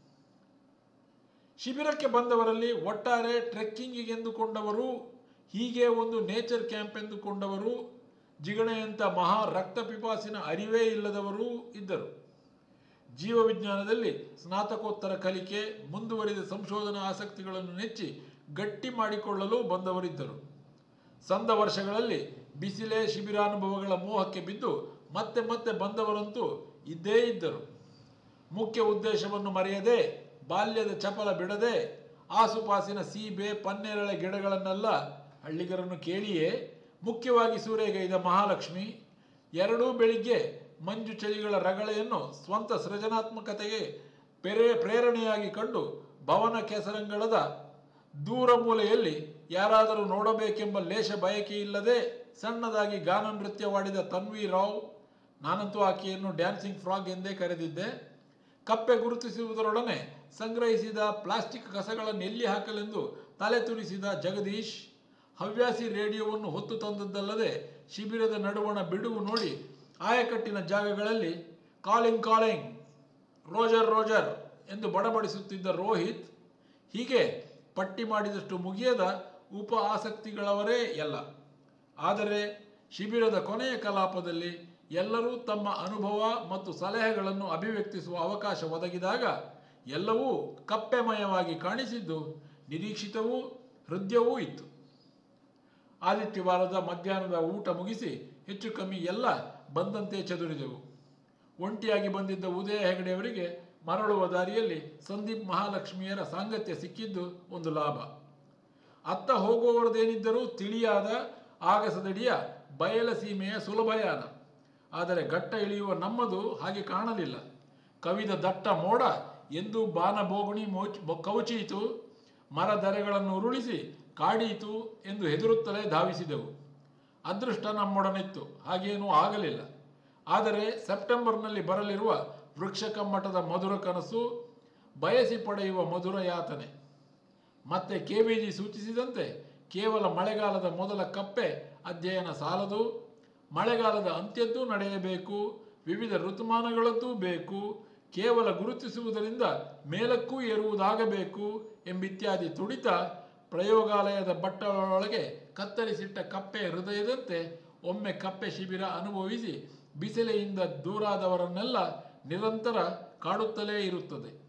ಶಿಬಿರಕ್ಕೆ ಬಂದವರಲ್ಲಿ ಒಟ್ಟಾರೆ ಟ್ರೆಕ್ಕಿಂಗಿಗೆಂದುಕೊಂಡವರು ಹೀಗೆ ಒಂದು ನೇಚರ್ ಕ್ಯಾಂಪ್ ಎಂದುಕೊಂಡವರು ಜಿಗಣೆಯಂಥ ಮಹಾ ರಕ್ತ ಪಿಪಾಸಿನ ಅರಿವೇ ಇಲ್ಲದವರೂ ಇದ್ದರು ಜೀವವಿಜ್ಞಾನದಲ್ಲಿ ಸ್ನಾತಕೋತ್ತರ ಕಲಿಕೆ ಮುಂದುವರಿದ ಸಂಶೋಧನಾ ಆಸಕ್ತಿಗಳನ್ನು ನೆಚ್ಚಿ ಗಟ್ಟಿ ಮಾಡಿಕೊಳ್ಳಲು ಬಂದವರಿದ್ದರು ಸಂದ ವರ್ಷಗಳಲ್ಲಿ ಬಿಸಿಲೇ ಶಿಬಿರಾನುಭವಗಳ ಮೋಹಕ್ಕೆ ಬಿದ್ದು ಮತ್ತೆ ಮತ್ತೆ ಬಂದವರಂತೂ ಇದ್ದೇ ಇದ್ದರು ಮುಖ್ಯ ಉದ್ದೇಶವನ್ನು ಮರೆಯದೆ ಬಾಲ್ಯದ ಚಪಲ ಬಿಡದೆ ಆಸುಪಾಸಿನ ಸೀಬೆ ಪನ್ನೇರಳೆ ಗಿಡಗಳನ್ನೆಲ್ಲ ಹಳ್ಳಿಗರನ್ನು ಕೇಳಿಯೇ ಮುಖ್ಯವಾಗಿ ಸೂರೆಗೈದ ಮಹಾಲಕ್ಷ್ಮಿ ಎರಡೂ ಬೆಳಿಗ್ಗೆ ಮಂಜು ಚಳಿಗಳ ರಗಳೆಯನ್ನು ಸ್ವಂತ ಸೃಜನಾತ್ಮಕತೆಗೆ ಪೆರೆ ಪ್ರೇರಣೆಯಾಗಿ ಕಂಡು ಭವನ ಕೆಸರಂಗಳದ ದೂರ ಮೂಲೆಯಲ್ಲಿ ಯಾರಾದರೂ ನೋಡಬೇಕೆಂಬ ಲೇಷ ಬಯಕೆ ಇಲ್ಲದೆ ಸಣ್ಣದಾಗಿ ಗಾನ ನೃತ್ಯವಾಡಿದ ತನ್ವಿ ರಾವ್ ನಾನಂತೂ ಆಕೆಯನ್ನು ಡ್ಯಾನ್ಸಿಂಗ್ ಫ್ರಾಗ್ ಎಂದೇ ಕರೆದಿದ್ದೆ ಕಪ್ಪೆ ಗುರುತಿಸುವುದರೊಡನೆ ಸಂಗ್ರಹಿಸಿದ ಪ್ಲಾಸ್ಟಿಕ್ ಕಸಗಳನ್ನು ಎಲ್ಲಿ ಹಾಕಲೆಂದು ತಲೆ ತುರಿಸಿದ ಜಗದೀಶ್ ಹವ್ಯಾಸಿ ರೇಡಿಯೋವನ್ನು ಹೊತ್ತು ತಂದದ್ದಲ್ಲದೆ ಶಿಬಿರದ ನಡುವಣ ಬಿಡುವು ನೋಡಿ ಆಯಕಟ್ಟಿನ ಜಾಗಗಳಲ್ಲಿ ಕಾಲಿಂಗ್ ಕಾಲಿಂಗ್ ರೋಜರ್ ರೋಜರ್ ಎಂದು ಬಡಬಡಿಸುತ್ತಿದ್ದ ರೋಹಿತ್ ಹೀಗೆ ಪಟ್ಟಿ ಮಾಡಿದಷ್ಟು ಮುಗಿಯದ ಉಪ ಆಸಕ್ತಿಗಳವರೇ ಎಲ್ಲ ಆದರೆ ಶಿಬಿರದ ಕೊನೆಯ ಕಲಾಪದಲ್ಲಿ ಎಲ್ಲರೂ ತಮ್ಮ ಅನುಭವ ಮತ್ತು ಸಲಹೆಗಳನ್ನು ಅಭಿವ್ಯಕ್ತಿಸುವ ಅವಕಾಶ ಒದಗಿದಾಗ ಎಲ್ಲವೂ ಕಪ್ಪೆಮಯವಾಗಿ ಕಾಣಿಸಿದ್ದು ನಿರೀಕ್ಷಿತವೂ ಹೃದಯವೂ ಇತ್ತು ಆದಿತ್ಯವಾರದ ಮಧ್ಯಾಹ್ನದ ಊಟ ಮುಗಿಸಿ ಹೆಚ್ಚು ಕಮ್ಮಿ ಎಲ್ಲ ಬಂದಂತೆ ಚದುರಿದೆವು ಒಂಟಿಯಾಗಿ ಬಂದಿದ್ದ ಉದಯ ಹೆಗಡೆಯವರಿಗೆ ಮರಳುವ ದಾರಿಯಲ್ಲಿ ಸಂದೀಪ್ ಮಹಾಲಕ್ಷ್ಮಿಯರ ಸಾಂಗತ್ಯ ಸಿಕ್ಕಿದ್ದು ಒಂದು ಲಾಭ ಅತ್ತ ಹೋಗುವವರದೇನಿದ್ದರೂ ತಿಳಿಯಾದ ಆಗಸದಡಿಯ ಬಯಲ ಸೀಮೆಯ ಸುಲಭಯಾನ ಆದರೆ ಗಟ್ಟ ಇಳಿಯುವ ನಮ್ಮದು ಹಾಗೆ ಕಾಣಲಿಲ್ಲ ಕವಿದ ದಟ್ಟ ಮೋಡ ಎಂದು ಬಾನ ಬೋಗುಣಿ ಮೋಚ್ ಬೊ- ಕವುಚೀತು ಮರ ಧರೆಗಳನ್ನು ಉರುಳಿಸಿ ಕಾಡೀತು ಎಂದು ಹೆದರುತ್ತಲೇ ಧಾವಿಸಿದೆವು ಅದೃಷ್ಟ ನಮ್ಮೊಡನಿತ್ತು ಹಾಗೇನೂ ಆಗಲಿಲ್ಲ ಆದರೆ ಸೆಪ್ಟೆಂಬರ್ನಲ್ಲಿ ಬರಲಿರುವ ವೃಕ್ಷ ಕಮ್ಮಟದ ಮಧುರ ಕನಸು ಬಯಸಿ ಪಡೆಯುವ ಮಧುರ ಯಾತನೆ ಮತ್ತೆ ಕೆ ವಿ ಜಿ ಸೂಚಿಸಿದಂತೆ ಕೇವಲ ಮಳೆಗಾಲದ ಮೊದಲ ಕಪ್ಪೆ ಅಧ್ಯಯನ ಸಾಲದು ಮಳೆಗಾಲದ ಅಂತ್ಯದ್ದೂ ನಡೆಯಬೇಕು ವಿವಿಧ ಋತುಮಾನಗಳದ್ದೂ ಬೇಕು ಕೇವಲ ಗುರುತಿಸುವುದರಿಂದ ಮೇಲಕ್ಕೂ ಏರುವುದಾಗಬೇಕು ಎಂಬಿತ್ಯಾದಿ ತುಡಿತ ಪ್ರಯೋಗಾಲಯದ ಬಟ್ಟಲೊಳಗೆ ಕತ್ತರಿಸಿಟ್ಟ ಕಪ್ಪೆ ಹೃದಯದಂತೆ ಒಮ್ಮೆ ಕಪ್ಪೆ ಶಿಬಿರ ಅನುಭವಿಸಿ ಬಿಸಿಲೆಯಿಂದ ದೂರಾದವರನ್ನೆಲ್ಲ ನಿರಂತರ ಕಾಡುತ್ತಲೇ ಇರುತ್ತದೆ